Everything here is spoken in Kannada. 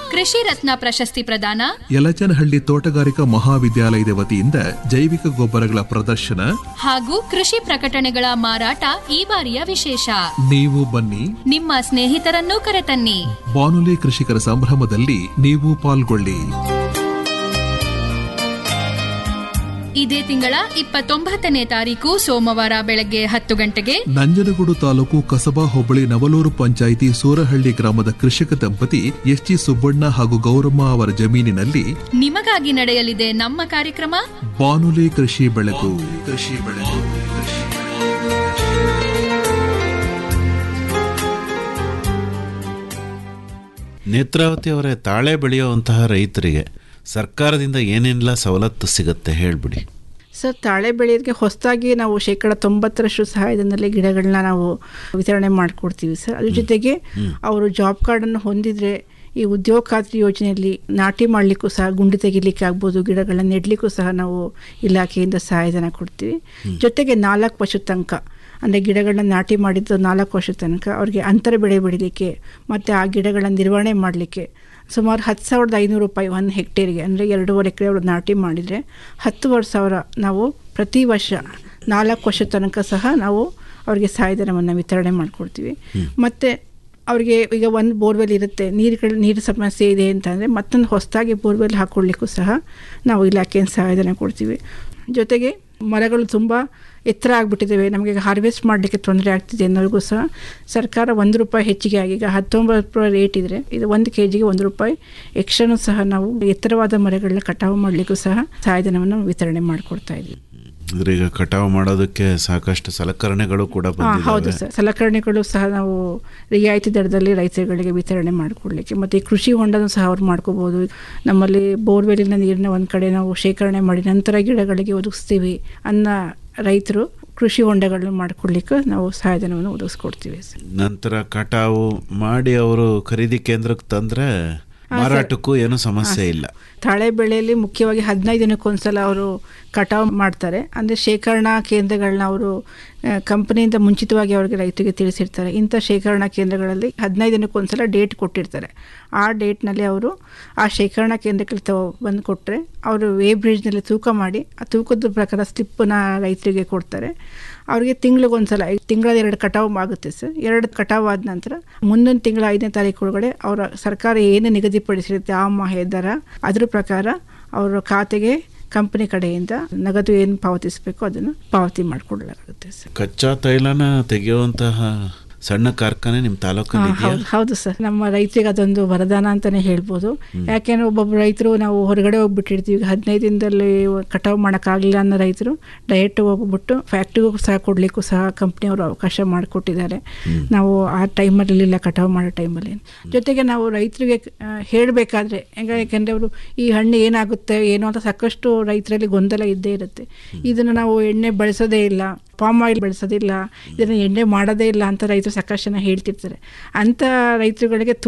ಕೃಷಿ ರತ್ನ ಪ್ರಶಸ್ತಿ ಪ್ರದಾನ ಯಲಚನಹಳ್ಳಿ ತೋಟಗಾರಿಕಾ ಮಹಾವಿದ್ಯಾಲಯದ ವತಿಯಿಂದ ಜೈವಿಕ ಗೊಬ್ಬರಗಳ ಪ್ರದರ್ಶನ ಹಾಗೂ ಕೃಷಿ ಪ್ರಕಟಣೆಗಳ ಮಾರಾಟ ಈ ಬಾರಿಯ ವಿಶೇಷ ನೀವು ಬನ್ನಿ ನಿಮ್ಮ ಸ್ನೇಹಿತರನ್ನೂ ಕರೆತನ್ನಿ ಬಾನುಲಿ ಕೃಷಿಕರ ಸಂಭ್ರಮದಲ್ಲಿ ನೀವು ಪಾಲ್ಗೊಳ್ಳಿ ಇದೇ ತಿಂಗಳ ಇಪ್ಪತ್ತೊಂಬತ್ತನೇ ತಾರೀಕು ಸೋಮವಾರ ಬೆಳಗ್ಗೆ ಹತ್ತು ಗಂಟೆಗೆ ನಂಜನಗೂಡು ತಾಲೂಕು ಕಸಬಾ ಹೋಬಳಿ ನವಲೂರು ಪಂಚಾಯಿತಿ ಸೂರಹಳ್ಳಿ ಗ್ರಾಮದ ಕೃಷಿಕ ದಂಪತಿ ಎಸ್ ಜಿ ಸುಬ್ಬಣ್ಣ ಹಾಗೂ ಗೌರಮ್ಮ ಅವರ ಜಮೀನಿನಲ್ಲಿ ನಿಮಗಾಗಿ ನಡೆಯಲಿದೆ ನಮ್ಮ ಕಾರ್ಯಕ್ರಮ ಬಾನುಲಿ ಕೃಷಿ ಬೆಳಕು ಕೃಷಿ ಬೆಳಕು ನೇತ್ರಾವತಿ ಅವರೇ ತಾಳೆ ಬೆಳೆಯುವಂತಹ ರೈತರಿಗೆ ಸರ್ಕಾರದಿಂದ ಏನೆಲ್ಲ ಸವಲತ್ತು ಸಿಗುತ್ತೆ ಹೇಳ್ಬಿಡಿ ಸರ್ ತಾಳೆ ಬೆಳೆಯೋದಕ್ಕೆ ಹೊಸದಾಗಿ ನಾವು ಶೇಕಡ ತೊಂಬತ್ತರಷ್ಟು ಸಹಾಯಧನದಲ್ಲಿ ಗಿಡಗಳನ್ನ ನಾವು ವಿತರಣೆ ಮಾಡಿಕೊಡ್ತೀವಿ ಸರ್ ಅದ್ರ ಜೊತೆಗೆ ಅವರು ಜಾಬ್ ಕಾರ್ಡನ್ನು ಹೊಂದಿದ್ರೆ ಈ ಉದ್ಯೋಗ ಖಾತ್ರಿ ಯೋಜನೆಯಲ್ಲಿ ನಾಟಿ ಮಾಡಲಿಕ್ಕೂ ಸಹ ಗುಂಡಿ ತೆಗಿಲಿಕ್ಕೆ ಆಗ್ಬೋದು ಗಿಡಗಳನ್ನ ನೆಡಲಿಕ್ಕೂ ಸಹ ನಾವು ಇಲಾಖೆಯಿಂದ ಸಹಾಯಧನ ಕೊಡ್ತೀವಿ ಜೊತೆಗೆ ನಾಲ್ಕು ವರ್ಷ ತನಕ ಅಂದರೆ ಗಿಡಗಳನ್ನ ನಾಟಿ ಮಾಡಿದ್ದು ನಾಲ್ಕು ವರ್ಷ ತನಕ ಅವ್ರಿಗೆ ಅಂತರ ಬೆಳೆ ಬೆಳಿಲಿಕ್ಕೆ ಮತ್ತು ಆ ಗಿಡಗಳನ್ನ ನಿರ್ವಹಣೆ ಮಾಡಲಿಕ್ಕೆ ಸುಮಾರು ಹತ್ತು ಸಾವಿರದ ಐನೂರು ರೂಪಾಯಿ ಒಂದು ಹೆಕ್ಟೇರ್ಗೆ ಅಂದರೆ ಎರಡೂವರೆ ಎಕರೆ ಅವರು ನಾಟಿ ಮಾಡಿದರೆ ಹತ್ತುವರೆ ಸಾವಿರ ನಾವು ಪ್ರತಿ ವರ್ಷ ನಾಲ್ಕು ವರ್ಷ ತನಕ ಸಹ ನಾವು ಅವರಿಗೆ ಸಹಾಯಧನವನ್ನು ವಿತರಣೆ ಮಾಡಿಕೊಡ್ತೀವಿ ಮತ್ತು ಅವರಿಗೆ ಈಗ ಒಂದು ಬೋರ್ವೆಲ್ ಇರುತ್ತೆ ನೀರುಗಳ ನೀರು ಸಮಸ್ಯೆ ಇದೆ ಅಂತಂದರೆ ಮತ್ತೊಂದು ಹೊಸದಾಗಿ ಬೋರ್ವೆಲ್ ಹಾಕ್ಕೊಡ್ಲಿಕ್ಕೂ ಸಹ ನಾವು ಇಲಾಖೆಯಿಂದ ಸಹಾಯಧನ ಕೊಡ್ತೀವಿ ಜೊತೆಗೆ ಮರಗಳು ತುಂಬ ಎತ್ತರ ಆಗಿಬಿಟ್ಟಿದ್ದಾವೆ ನಮಗೆ ಹಾರ್ವೆಸ್ಟ್ ಮಾಡಲಿಕ್ಕೆ ತೊಂದರೆ ಆಗ್ತಿದೆ ಅನ್ನೋರಿಗೂ ಸಹ ಸರ್ಕಾರ ಒಂದು ರೂಪಾಯಿ ಹೆಚ್ಚಿಗೆ ಆಗಿ ಈಗ ಹತ್ತೊಂಬತ್ತು ರೂಪಾಯಿ ರೇಟ್ ಇದ್ದರೆ ಇದು ಒಂದು ಕೆ ಜಿಗೆ ಒಂದು ರೂಪಾಯಿ ಎಕ್ಸ್ಟ್ರಾನು ಸಹ ನಾವು ಎತ್ತರವಾದ ಮರಗಳನ್ನ ಕಟಾವು ಮಾಡಲಿಕ್ಕೂ ಸಹ ಸಹಾಯಧನವನ್ನು ವಿತರಣೆ ಮಾಡಿಕೊಡ್ತಾ ಇದ್ದೀವಿ ಅಂದ್ರೆ ಈಗ ಕಟಾವು ಮಾಡೋದಕ್ಕೆ ಸಾಕಷ್ಟು ಸಲಕರಣೆಗಳು ಕೂಡ ಹಾಂ ಹೌದು ಬಂದಿದ್ದಾವೆ ಸರ್ ಸಲಕರಣೆಗಳು ಸಹ ನಾವು ರಿಯಾಯಿತಿ ದರದಲ್ಲಿ ರೈತರುಗಳಿಗೆ ವಿತರಣೆ ಮಾಡಿಕೊಡ್ಲಿಕ್ಕೆ ಮತ್ತು ಈ ಕೃಷಿ ಹೊಂಡನೂ ಸಹ ಅವ್ರು ಮಾಡ್ಕೋಬೋದು ನಮ್ಮಲ್ಲಿ ಬೋರ್ವೆಲ್ಲಿನ ನೀರನ್ನ ಒಂದು ಕಡೆ ನಾವು ಶೇಖರಣೆ ಮಾಡಿ ನಂತರ ಗಿಡಗಳಿಗೆ ಒದಗಿಸ್ತೀವಿ ಅನ್ನೋ ರೈತರು ಕೃಷಿ ಹೊಂಡಗಳನ್ನ ಮಾಡಿಕೊಡ್ಲಿಕ್ಕೆ ನಾವು ಸಹಾಯಧನವನ್ನು ಒದಗಿಸ್ಕೊಡ್ತೀವಿ ಸರ್ ನಂತರ ಕಟಾವು ಮಾಡಿ ಅವರು ಖರೀದಿ ಕೇಂದ್ರಕ್ಕೆ ತಂದ್ರೆ ಮಾರಾಟಕ್ಕೂ ಏನು ಸಮಸ್ಯೆ ಇಲ್ಲ ತಾಳೆ ಬೆಳೆಯಲ್ಲಿ ಮುಖ್ಯವಾಗಿ ಹದಿನೈದು ದಿನಕ್ಕೊಂದ್ಸಲ ಅವರು ಕಟಾವು ಮಾಡ್ತಾರೆ ಅಂದರೆ ಶೇಖರಣಾ ಕೇಂದ್ರಗಳನ್ನ ಅವರು ಕಂಪನಿಯಿಂದ ಮುಂಚಿತವಾಗಿ ಅವರಿಗೆ ರೈತರಿಗೆ ತಿಳಿಸಿರ್ತಾರೆ ಇಂಥ ಶೇಖರಣಾ ಕೇಂದ್ರಗಳಲ್ಲಿ ಹದಿನೈದು ದಿನಕ್ಕೊಂದ್ಸಲ ಡೇಟ್ ಕೊಟ್ಟಿರ್ತಾರೆ ಆ ಡೇಟ್ನಲ್ಲಿ ಅವರು ಆ ಶೇಖರಣಾ ಕೇಂದ್ರಕ್ಕೆ ತಗೋ ಬಂದು ಕೊಟ್ಟರೆ ಅವರು ವೇ ಬ್ರಿಡ್ಜ್ನಲ್ಲಿ ತೂಕ ಮಾಡಿ ಆ ತೂಕದ ಪ್ರಕಾರ ಸ್ಲಿಪ್ಪನ್ನ ರೈತರಿಗೆ ಕೊಡ್ತಾರೆ ಅವರಿಗೆ ತಿಂಗಳಿಗೊಂದ್ಸಲ ತಿಂಗಳ ಎರಡು ಕಟಾವು ಆಗುತ್ತೆ ಸರ್ ಎರಡು ಕಟಾವು ಆದ ನಂತರ ಮುಂದಿನ ತಿಂಗಳ ಐದನೇ ತಾರೀಕು ಒಳಗಡೆ ಅವರ ಸರ್ಕಾರ ಏನು ನಿಗದಿಪಡಿಸಿರುತ್ತೆ ಆ ಮಾಹೆ ದರ ಅದ್ರ ಪ್ರಕಾರ ಅವರ ಖಾತೆಗೆ ಕಂಪನಿ ಕಡೆಯಿಂದ ನಗದು ಏನು ಪಾವತಿಸಬೇಕು ಅದನ್ನು ಪಾವತಿ ಮಾಡಿಕೊಡ್ಲಾಗುತ್ತೆ ಸರ್ ಕಚ್ಚಾ ತೈಲನ ತೆಗೆಯುವಂತಹ ಸಣ್ಣ ಕಾರ್ಖಾನೆ ನಿಮ್ಮ ಹಾ, ತಾಲೂಕಲ್ಲಿ ಇದೆಯಾ ಹೌದು ಹೌದು ಸರ್ ನಮ್ಮ ರೈತರಿಗೆ ಅದೊಂದು ವರದಾನ ಅಂತಾನೆ ಹೇಳ್ಬೋದು ಯಾಕೆಂದ್ರೆ ಒಬ್ಬೊಬ್ಬ ರೈತರು ನಾವು ಹೊರಗಡೆ ಹೋಗ್ಬಿಟ್ಟಿರ್ತೀವಿ ಈಗ ಹದಿನೈದು ದಿನದಲ್ಲಿ ಕಟಾವು ಮಾಡೋಕ್ಕಾಗಲಿಲ್ಲ ಅನ್ನೋ ರೈತರು ಡೈರೆಕ್ಟ್ ಹೋಗ್ಬಿಟ್ಟು ಫ್ಯಾಕ್ಟ್ರಿಗೂ ಸಹ ಕೊಡ್ಲಿಕ್ಕೂ ಸಹ ಕಂಪ್ನಿಯವರು ಅವಕಾಶ ಮಾಡಿಕೊಟ್ಟಿದ್ದಾರೆ ನಾವು ಆ ಟೈಮಲ್ಲಿಲ್ಲ ಕಟಾವು ಮಾಡೋ ಟೈಮಲ್ಲಿ ಜೊತೆಗೆ ನಾವು ರೈತರಿಗೆ ಹೇಳಬೇಕಾದ್ರೆ ಹೆಂಗ ಯಾಕೆಂದರೆ ಅವರು ಈ ಹಣ್ಣು ಏನಾಗುತ್ತೆ ಏನೋ ಅಂತ ಸಾಕಷ್ಟು ರೈತರಲ್ಲಿ ಗೊಂದಲ ಇದ್ದೇ ಇರುತ್ತೆ ಇದನ್ನು ನಾವು ಎಣ್ಣೆ ಬಳಸೋದೇ ಇಲ್ಲ ಪಾಮ್ ಆಯಿಲ್ ಬೆಳೆಸೋದಿಲ್ಲ ಇದನ್ನು ಎಣ್ಣೆ ಮಾಡೋದೇ ಇಲ್ಲ ಅಂತ ರೈತರು ಸಾಕಷ್ಟು ಜನ ಹೇಳ್ತಿರ್ತಾರೆ ಅಂಥ ರೈತರುಗಳಿಗೆ